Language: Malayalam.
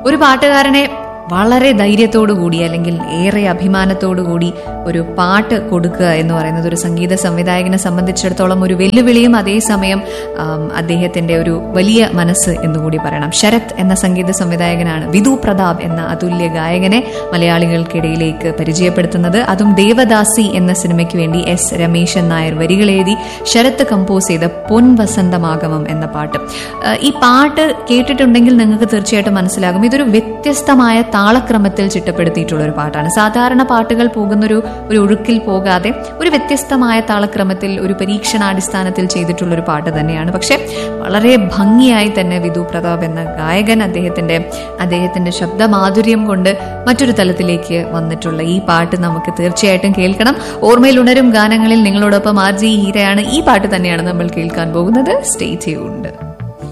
ഒരു പാട്ടുകാരനെ വളരെ ധൈര്യത്തോടു കൂടി അല്ലെങ്കിൽ ഏറെ അഭിമാനത്തോടു കൂടി ഒരു പാട്ട് കൊടുക്കുക എന്ന് പറയുന്നത് ഒരു സംഗീത സംവിധായകനെ സംബന്ധിച്ചിടത്തോളം ഒരു വെല്ലുവിളിയും അതേസമയം ആം, അദ്ദേഹത്തിന്റെ ഒരു വലിയ മനസ്സ് എന്നുകൂടി പറയണം ശരത് എന്ന സംഗീത സംവിധായകനാണ് വിധു പ്രതാപ് എന്ന അതുല്യ ഗായകനെ മലയാളികൾക്കിടയിലേക്ക് പരിചയപ്പെടുത്തുന്നത് അതും ദേവദാസി എന്ന സിനിമയ്ക്ക് വേണ്ടി എസ് രമേശൻ നായർ വരികൾ എഴുതി ശരത്ത് കമ്പോസ് ചെയ്ത പൊൻ വസന്തമാഗമം എന്ന പാട്ട് ആ, ഈ പാട്ട് കേട്ടിട്ടുണ്ടെങ്കിൽ നിങ്ങൾക്ക് തീർച്ചയായിട്ടും മനസ്സിലാകും ഇതൊരു വ്യത്യസ്തമായ താളക്രമത്തിൽ ചിട്ടപ്പെടുത്തിയിട്ടുള്ള ഒരു പാട്ടാണ് സാധാരണ പാട്ടുകൾ പോകുന്നൊരു ഒരു ഒഴുക്കിൽ പോകാതെ ഒരു വ്യത്യസ്തമായ താളക്രമത്തിൽ ഒരു പരീക്ഷണാടിസ്ഥാനത്തിൽ ചെയ്തിട്ടുള്ള ഒരു പാട്ട് തന്നെയാണ് പക്ഷെ വളരെ ഭംഗിയായി തന്നെ വിധു പ്രതാപ് എന്ന ഗായകൻ അദ്ദേഹത്തിന്റെ അദ്ദേഹത്തിന്റെ ശബ്ദമാധുര്യം കൊണ്ട് മറ്റൊരു തലത്തിലേക്ക് വന്നിട്ടുള്ള ഈ പാട്ട് നമുക്ക് തീർച്ചയായിട്ടും കേൾക്കണം ഓർമ്മയിൽ ഉണരും ഗാനങ്ങളിൽ നിങ്ങളോടൊപ്പം ആർ ജി ഹീരയാണ് ഈ പാട്ട് തന്നെയാണ് നമ്മൾ കേൾക്കാൻ പോകുന്നത് സ്റ്റേ ട്യൂൺഡ്